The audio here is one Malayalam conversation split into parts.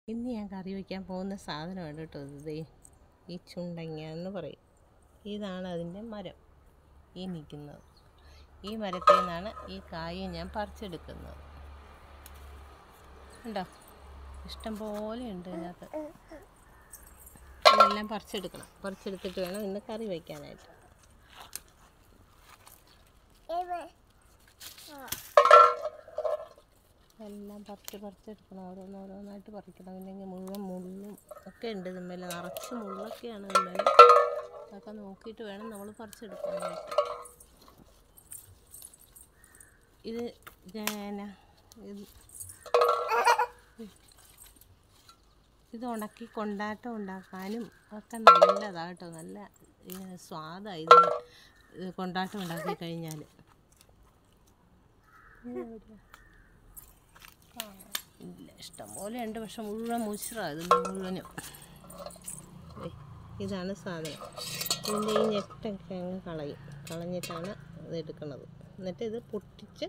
ഇന്ന് ഞാൻ കറി വയ്ക്കാൻ പോകുന്ന സാധനമാണ് കേട്ടോ ഇത് ദേ ഈ ചുണ്ടങ്ങ എന്ന് പറയും ഇതാണ് അതിൻ്റെ മരം ഈ നിൽക്കുന്നത് ഈ മരത്തിൽ നിന്നാണ് ഈ കായ ഞാൻ പറിച്ചെടുക്കുന്നത് ഉണ്ടോ ഇഷ്ടം പോലെ ഉണ്ട് ഇതിനകത്ത് ഇതെല്ലാം പറിച്ചെടുക്കണം പറിച്ചെടുത്തിട്ട് വേണം ഇന്ന് കറി വയ്ക്കാനായിട്ട് എല്ലാം പറിച്ച് പറിച്ചെടുക്കണം ഓരോന്നോരോന്നായിട്ട് പറിക്കണം ഇല്ലെങ്കിൽ മുഴുവൻ മുള്ളും ഒക്കെ ഉണ്ട് ഇതുമ്മേൽ നിറച്ച് മുള്ളൊക്കെയാണ് ഇതുമ്മേൽ അതൊക്കെ നോക്കിയിട്ട് വേണം നമ്മൾ പറിച്ചെടുക്കാനായിട്ട് ഇത് ഞാൻ ഇത് ഇത് ഉണക്കി കൊണ്ടാട്ടം ഉണ്ടാക്കാനും ഒക്കെ നല്ലതാണ് കേട്ടോ നല്ല സ്വാദാണ് ഇതിന് ഇത് കൊണ്ടാട്ടം ഉണ്ടാക്കി കഴിഞ്ഞാൽ ഇല്ല ഇഷ്ടം പോലെ ഉണ്ട് പക്ഷെ മുഴുവൻ മുശ്ര ഇത് മുഴുവനും ദേ, ഇതാണ് സാധനം ഇതിൻ്റെ ഈ ഞെട്ടൊക്കെ അങ്ങ് കളയും കളഞ്ഞിട്ടാണ് ഇത് എടുക്കുന്നത് എന്നിട്ട് ഇത് പൊട്ടിച്ച്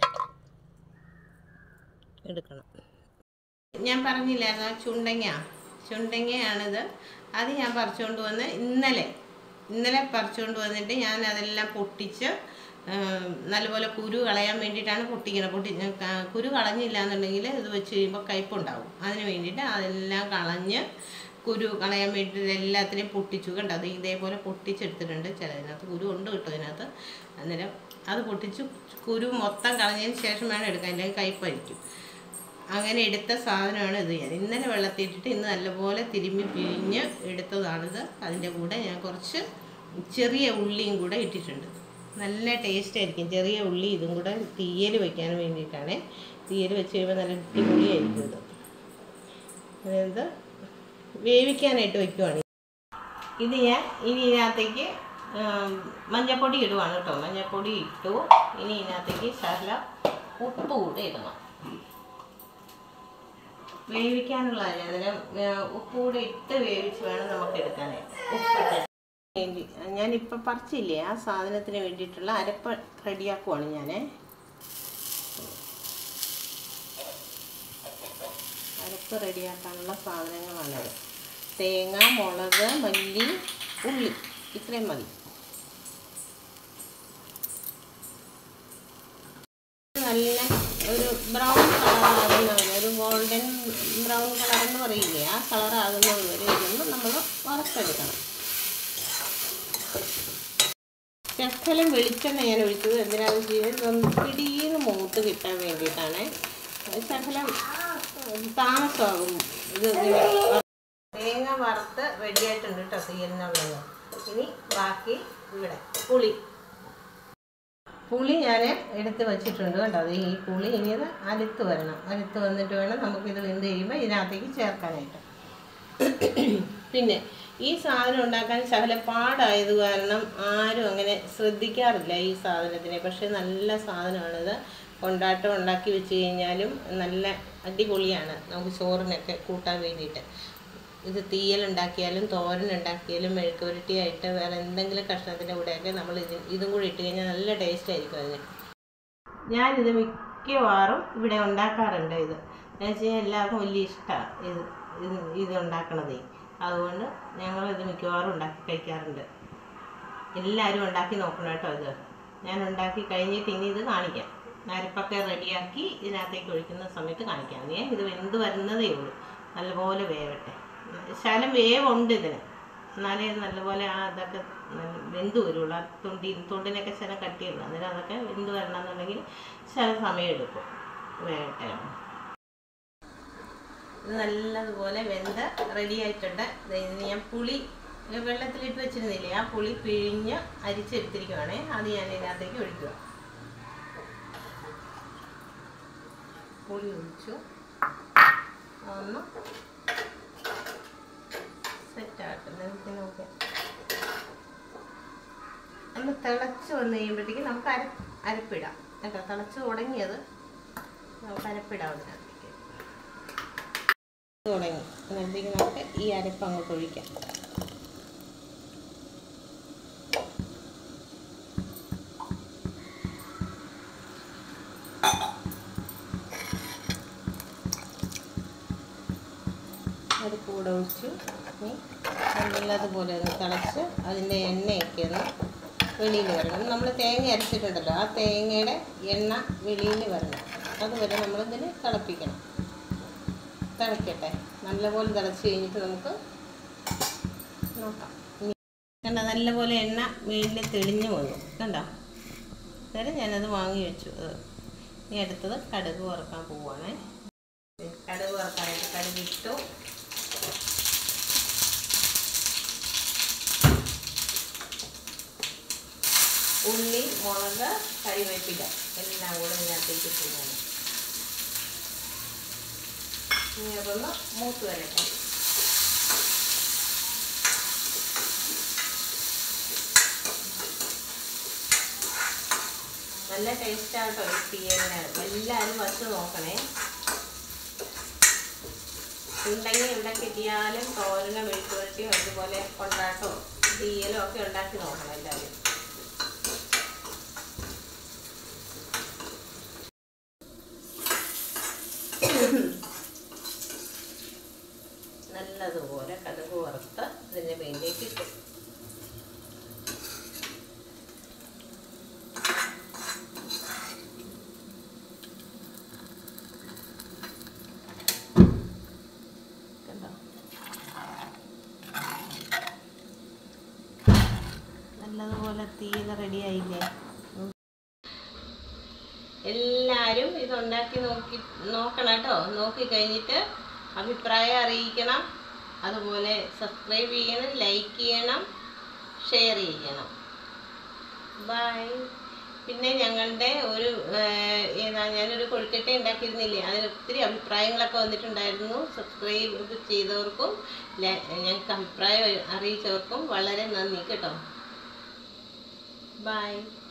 എടുക്കണം ഞാൻ പറഞ്ഞില്ലായിരുന്നു ആ ചുണ്ടങ്ങ ചുണ്ടങ്ങയാണിത് അത് ഞാൻ പറിച്ചുകൊണ്ട് വന്ന് ഇന്നലെ ഇന്നലെ പറിച്ചുകൊണ്ട് വന്നിട്ട് ഞാൻ അതെല്ലാം പൊട്ടിച്ച് ആം, നല്ലപോലെ കുരു കളയാൻ വേണ്ടിയിട്ടാണ് പൊട്ടിക്കുന്നത് പൊട്ടി ക- കുരു കളഞ്ഞില്ല എന്നുണ്ടെങ്കിൽ ഇത് വെച്ച് കഴിയുമ്പോൾ കയ്പുണ്ടാവും അതിന് വേണ്ടിയിട്ട് അതെല്ലാം കളഞ്ഞ് കുരു കളയാൻ വേണ്ടിയിട്ട് എല്ലാത്തിനെയും പൊട്ടിച്ചു കണ്ടോ അത് ഇതേപോലെ പൊട്ടിച്ചെടുത്തിട്ടുണ്ട് ചിലതിനകത്ത് കുരു ഉണ്ട് കിട്ടും അതിനകത്ത് അന്നേരം അത് പൊട്ടിച്ച് കുരു മൊത്തം കളഞ്ഞതിന് ശേഷം വേണം എടുക്കാൻ അല്ലെങ്കിൽ കയ്പായിരിക്കും അങ്ങനെ എടുത്ത സാധനമാണ് ഇത് ഞാൻ ഇന്നലെ വെള്ളത്തിയിട്ടിട്ട് ഇന്ന് നല്ലപോലെ തിരുമ്മി പിഴിഞ്ഞ് എടുത്തതാണിത് അതിൻ്റെ കൂടെ ഞാൻ കുറച്ച് ചെറിയ ഉള്ളിയും കൂടെ ഇട്ടിട്ടുണ്ട് നല്ല ടേസ്റ്റ് ആയിരിക്കും ചെറിയ ഉള്ളി ഇതും കൂടെ തീയൽ വെക്കാൻ വേണ്ടിയിട്ടാണ് തീയൽ വെച്ച് കഴിയുമ്പോൾ നല്ല അടിപൊളിയായിരിക്കും ഇത് അതായത് വേവിക്കാനായിട്ട് വെക്കുവാണ് ഇത് ഞാൻ ഇനി ഇതിനകത്തേക്ക് ആം, മഞ്ഞപ്പൊടി ഇടുവാണ് കേട്ടോ മഞ്ഞപ്പൊടി ഇട്ടു ഇനി ഇതിനകത്തേക്ക് ശകലം ഉപ്പ് കൂടെ ഇടണം വേവിക്കാനുള്ളതാണ് അന്നേരം ഉപ്പ് കൂടെ ഇട്ട് വേവിച്ച് വേണം നമുക്ക് എടുക്കാനായിട്ട് ഉപ്പിട്ട് വേണ്ടി ഞാനിപ്പോൾ പറിച്ചില്ലേ ആ സാധനത്തിന് വേണ്ടിയിട്ടുള്ള അരപ്പ് റെഡിയാക്കുവാണ് ഞാൻ അരപ്പ് റെഡിയാക്കാനുള്ള സാധനങ്ങളാണത് തേങ്ങ മുളക് മല്ലി ഉള്ളി ഇത്രയും മതി നല്ല ഒരു ബ്രൗൺ കളറാകുന്നവരെ ഒരു ഗോൾഡൻ ബ്രൗൺ കളർ എന്ന് പറയില്ലേ ആ കളർ ആകുന്നത് വരെ ഇതൊന്ന് നമ്മൾ വറുത്തെടുക്കണം ശക്കലം വെളിച്ചെണ്ണ ഞാൻ ഒഴിച്ചത് എന്തിനാണെന്ന് വെച്ച് കഴിഞ്ഞാൽ ഇതൊന്ന് പിടിയിൽ മൂത്ത് കിട്ടാൻ വേണ്ടിയിട്ടാണ് ശകലം താമസമാകും ഇത് ഇങ്ങനെ തേങ്ങ വറുത്ത് റെഡിയായിട്ടുണ്ട് കേട്ടോ തീരുന്നുള്ളത് ഇനി ബാക്കി ഇവിടെ പുളി പുളി ഞാൻ എടുത്ത് വെച്ചിട്ടുണ്ട് കേട്ടോ അത് ഈ പുളി ഇനി ഇത് അലുത്ത് വരണം അലുത്ത് വന്നിട്ട് വേണം നമുക്കിത് വെന്ത് കഴിയുമ്പോൾ ഇതിനകത്തേക്ക് ചേർക്കാനായിട്ട് പിന്നെ ഈ സാധനം ഉണ്ടാക്കാൻ ശകല പാടായത് കാരണം ആരും അങ്ങനെ ശ്രദ്ധിക്കാറില്ല ഈ സാധനത്തിനെ പക്ഷേ നല്ല സാധനമാണിത് കൊണ്ടാട്ടം ഉണ്ടാക്കി വെച്ച് കഴിഞ്ഞാലും നല്ല അടിപൊളിയാണ് നമുക്ക് ചോറിനൊക്കെ കൂട്ടാൻ വേണ്ടിയിട്ട് ഇത് തീയലുണ്ടാക്കിയാലും തോരൻ ഉണ്ടാക്കിയാലും മെഴുക്കുരുട്ടിയായിട്ട് വേറെ എന്തെങ്കിലും കഷ്ണത്തിൻ്റെ കൂടെയൊക്കെ നമ്മൾ ഇത് ഇതും കൂടി ഇട്ട് കഴിഞ്ഞാൽ നല്ല ടേസ്റ്റ് ആയിരിക്കും അതിന് ഞാനിത് മിക്കവാറും ഇവിടെ ഉണ്ടാക്കാറുണ്ട് ഇത് എന്ന് വെച്ച് കഴിഞ്ഞാൽ എല്ലാവർക്കും വലിയ ഇഷ്ടമാണ് ഇത് ഇത് ഇത് ഉണ്ടാക്കണതേ അതുകൊണ്ട് ഞങ്ങളിത് മിക്കവാറും ഉണ്ടാക്കി കഴിക്കാറുണ്ട് എല്ലാവരും ഉണ്ടാക്കി നോക്കണം കേട്ടോ ഇത് ഞാൻ ഉണ്ടാക്കി കഴിഞ്ഞിട്ട് ഇനി ഇത് കാണിക്കാം അരപ്പൊക്കെ റെഡിയാക്കി ഇതിനകത്തേക്ക് ഒഴിക്കുന്ന സമയത്ത് കാണിക്കാം ഞാൻ ഇത് വെന്ത് വരുന്നതേ ഉള്ളൂ നല്ലപോലെ വേവട്ടെ ശകലം വേവുണ്ട് ഇതിന് എന്നാലേ ഇത് നല്ലപോലെ ആ ഇതൊക്കെ നല്ല വെന്ത് വരുള്ളൂ ആ തൊണ്ടി തൊണ്ടിനൊക്കെ ശകലം കട്ടിയുള്ളൂ അന്നേരം അതൊക്കെ വെന്ത് വരണമെന്നുണ്ടെങ്കിൽ ചില സമയം എടുക്കും വേവട്ടെ ഇത് നല്ലതുപോലെ വെന്ത് റെഡി ആയിട്ടുണ്ട് ദേ ഇതിന് ഞാൻ പുളി വെള്ളത്തിലിട്ട് വെച്ചിരുന്നില്ലേ ആ പുളി പിഴിഞ്ഞ് അരിച്ചെടുത്തിരിക്കുവാണേ അത് ഞാൻ ഇതിനകത്തേക്ക് ഒഴിക്കുക പുളി ഒഴിച്ചു ഒന്ന് സെറ്റായിട്ട് നമുക്ക് നോക്കാം ഒന്ന് തിളച്ച് വന്ന് കഴിയുമ്പോഴത്തേക്ക് നമുക്ക് അര അരപ്പിടാം കേട്ടോ തിളച്ച് തുടങ്ങിയത് നമുക്ക് അരപ്പിടാം അതിനകത്തേക്ക് തുടങ്ങി അന്നേരത്തേക്ക് നമുക്ക് ഈ അരപ്പ് അങ്ങോട്ട് ഒഴിക്കാം അത് കൂടെ ഒഴിച്ചു ഇനി നല്ലതുപോലെ ഒന്ന് തിളച്ച് അതിൻ്റെ എണ്ണയൊക്കെ ഒന്ന് വെളിയിൽ വരണം നമ്മൾ തേങ്ങ അരച്ചിട്ടുണ്ടല്ലോ ആ തേങ്ങയുടെ എണ്ണ വെളിയിൽ വരണം അതുവരെ നമ്മളിതിന് തിളപ്പിക്കണം തിളക്കട്ടെ നല്ലപോലെ തിളച്ച് കഴിഞ്ഞിട്ട് നമുക്ക് നോക്കാം ഇനി കണ്ട നല്ലപോലെ എണ്ണ വീട്ടിൽ തെളിഞ്ഞു വന്നു കണ്ടോ അന്നേരം ഞാനത് വാങ്ങി വെച്ചു അത് ഇനി അടുത്തത് കടുക് വറുക്കാൻ പോവുകയാണേ കടുക് വറുക്കാനായിട്ട് കടുക് ഇട്ടു ഉള്ളി മുളക് കറിവേപ്പില എല്ലാം കൂടെ ഇതിനകത്തേക്ക് ഇട്ടുകയാണ് ഇനി അതൊന്ന് മൂത്ത് വരട്ടെ നല്ല ടേസ്റ്റാട്ടോ ഈ തീയലിന് എല്ലാവരും വച്ച് നോക്കണേ ഉണ്ടെങ്കിൽ ഇവിടെ കിട്ടിയാലും തോരനോ മെഴുക്കുവരട്ടിയോ അതുപോലെ കൊണ്ടാട്ടോ തീയലോ ഒക്കെ ഉണ്ടാക്കി നോക്കണം എല്ലാവരും നല്ലതുപോലെ കടുക് വറുത്ത് ഇതിൻ്റെ മേലേക്ക് ഇട്ടു കണ്ടോ നല്ലതുപോലെ തീയൽ റെഡി ആയില്ലേ ഉം. എല്ലാവരും ഇതുണ്ടാക്കി നോക്കി നോക്കണം കേട്ടോ നോക്കി കഴിഞ്ഞിട്ട് അഭിപ്രായം അറിയിക്കണം അതുപോലെ സബ്സ്ക്രൈബ് ചെയ്യണം ലൈക്ക് ചെയ്യണം ഷെയർ ചെയ്യണം ബൈ പിന്നെ ഞങ്ങളുടെ ഒരു ഏഹ്, ഏതാ ഞാനൊരു കൊഴുക്കട്ട ഉണ്ടാക്കിയിരുന്നില്ലേ അതിന് ഒത്തിരി അഭിപ്രായങ്ങളൊക്കെ വന്നിട്ടുണ്ടായിരുന്നു സബ്സ്ക്രൈബ് ചെയ്തവർക്കും ല- ഞങ്ങൾക്ക് അഭിപ്രായം അറിയിച്ചവർക്കും വളരെ നന്ദി കേട്ടോ ബൈ